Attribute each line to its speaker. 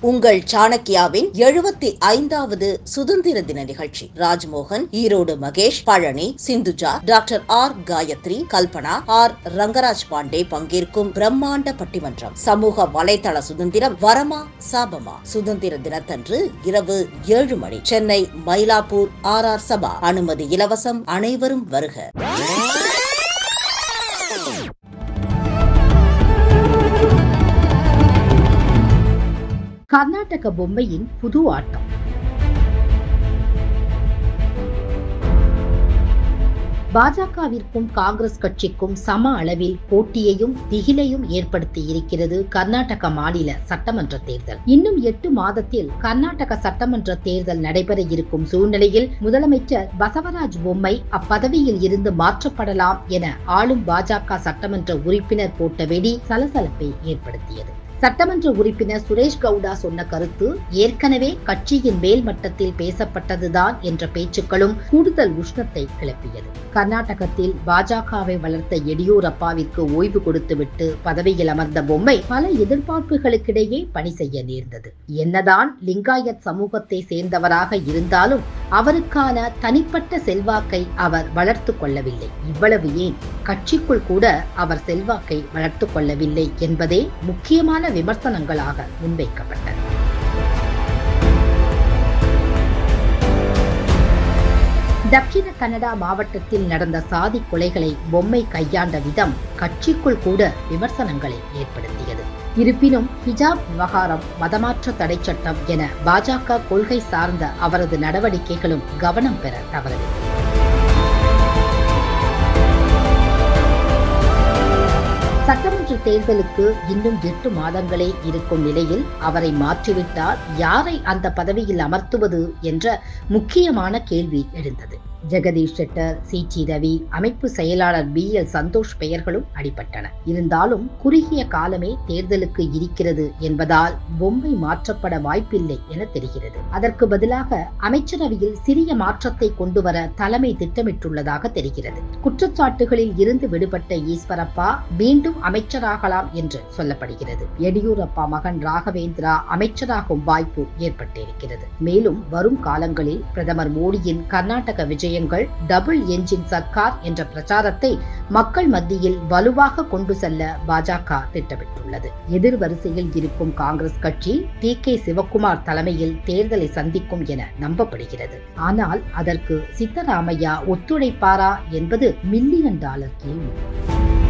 Speaker 1: உங்கள் சாணக்கியாவின் எழுபத்தி ஐந்தாவது சுதந்திர தின நிகழ்ச்சி Rajmohan Erode Mahesh Palani Sindhuja doctor R Gayathri Kalpana R Rangaraj Pandey பங்கேற்கும் பிரம்மாண்ட பட்டிமன்றம் சமூக வலைதள சுதந்திரம் வரமா சாபமா சுதந்திர தினத்தன்று இரவு ஏழு மணி சென்னை மயிலாப்பூர் ஆர் ஆர் சபா அனுமதி இலவசம் அனைவரும் வருக
Speaker 2: கர்நாடக பொம்மையின் புது ஆட்டம் பாஜகவிற்கும் காங்கிரஸ் கட்சிக்கும் சம அளவில் போட்டியையும் திகிலையும் ஏற்படுத்தி இருக்கிறது கர்நாடக மாநில சட்டமன்ற தேர்தல் இன்னும் எட்டு மாதத்தில் கர்நாடக சட்டமன்ற தேர்தல் நடைபெற இருக்கும் சூழ்நிலையில் முதலமைச்சர் பசவராஜ் பொம்மை அப்பதவியில் இருந்து மாற்றப்படலாம் என ஆளும் பாஜக சட்டமன்ற உறுப்பினர் போட்ட வெடி சலசலப்பை ஏற்படுத்தியது சட்டமன்ற உறுப்பினர் சுரேஷ் கவுடா சொன்ன கருத்து ஏற்கனவே கட்சியின் மேல் மட்டத்தில் பேசப்பட்டதுதான் என்ற பேச்சுக்களும் கூடுதல் உஷ்ணத்தை கிளப்பியது கர்நாடகத்தில் பாஜகவை வளர்த்த எடியூரப்பாவிற்கு ஓய்வு கொடுத்துவிட்டு பதவியில் அமர்ந்த பொம்மை பல எதிர்பார்ப்புகளுக்கிடையே பணி செய்ய நேர்ந்தது என்னதான் லிங்காயத் சமூகத்தை சேர்ந்தவராக இருந்தாலும் அவருக்கான தனிப்பட்ட செல்வாக்கை அவர் வளர்த்து கொள்ளவில்லை இவ்வளவு ஏன் கட்சிக்குள் கூட அவர் செல்வாக்கை வளர்த்து கொள்ளவில்லை என்பதே முக்கியமான விமர்சனங்களாக முன்வைக்கப்பட்டது தட்சிண கன்னடா மாவட்டத்தில் நடந்த சாதி கொலைகளை பொம்மை கையாண்ட விதம் கட்சிக்குள் கூட விமர்சனங்களை ஏற்படுத்தியது இருப்பினும் ஹிஜாப் விவகாரம் மதமாற்ற தடை சட்டம் என பாஜக கொள்கை சார்ந்த அவரது நடவடிக்கைகளும் கவனம் பெற தவறவில்லை சட்டமன்ற தேர்தலுக்கு இன்னும் எட்டு மாதங்களே இருக்கும் நிலையில் அவரை மாற்றிவிட்டால் யாரை அந்த பதவியில் அமர்த்துவது என்ற முக்கியமான கேள்வி எழுந்தது ஜெகதீஷ் ஷெட்டர் சி டி ரவி அமைப்பு செயலாளர் பி எல் சந்தோஷ் பெயர்களும் அடிபட்டன இருந்தாலும் குறுகிய காலமே தேர்தலுக்கு இருக்கிறது என்பதால் பொம்மை மாற்றப்பட வாய்ப்பில்லை என தெரிகிறது அதற்கு பதிலாக அமைச்சரவையில் சிறிய மாற்றத்தை கொண்டுவர தலைமை திட்டமிட்டுள்ளதாக தெரிகிறது குற்றச்சாட்டுகளில் இருந்து விடுபட்ட ஈஸ்வரப்பா மீண்டும் அமைச்சராகலாம் என்று சொல்லப்படுகிறது எடியூரப்பா மகன் ராகவேந்திரா அமைச்சராகும் வாய்ப்பு ஏற்பட்டிருக்கிறது மேலும் வரும் காலங்களில் பிரதமர் மோடியின் கர்நாடக விஜயங்கள் டபுள் என்ஜின் சர்க்கார் என்ற பிரச்சாரத்தை மக்கள் மத்தியில் வலுவாக கொண்டு செல்ல பாஜக திட்டமிட்டுள்ளது எதிர் வரிசையில் இருக்கும் காங்கிரஸ் கட்சி டி கே சிவக்குமார் தலைமையில் தேர்தலை சந்திக்கும் என நம்பப்படுகிறது ஆனால் அதற்கு சித்தராமையா ஒத்துழைப்பாரா என்பது மில்லியன் டாலர் கேள்வி